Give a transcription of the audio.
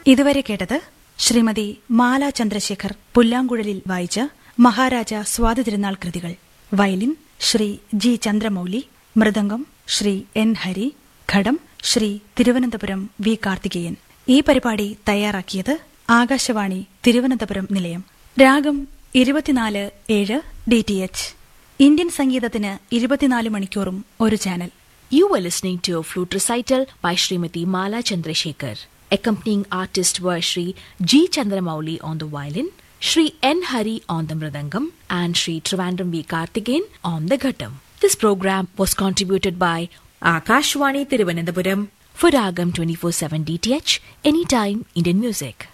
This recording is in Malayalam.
ഇതുവരെ കേട്ടത് ശ്രീമതി മാല ചന്ദ്രശേഖർ പുല്ലാങ്കുഴലിൽ വായിച്ച മഹാരാജ സ്വാതി തിരുനാൾ കൃതികൾ violin Shri G Chandramouli mridangam Shri N Hari ghatam Shri Thiruvananthapuram V Karthikeyan ഈ പരിപാടി തയ്യാറാക്കിയത് ആകാശവാണി തിരുവനന്തപുരം നിലയം രാഗം ഇരുപത്തിനാല് ഏഴ് ഡി ടി എച്ച് ഇന്ത്യൻ സംഗീതത്തിന് ഇരുപത്തിനാല് മണിക്കൂറും ഒരു channel You were listening to a flute recital by Srimati Mala Chandrasekhar. Accompanying artists were Sri G. Chandramouli on the violin, Sri N. Hari on the mridangam, and Sri Trivandrum V. Karthikeyan on the ghattam. This program was contributed by Akashwani Tiruvananthapuram for Ragam 24-7 DTH, Anytime Indian Music.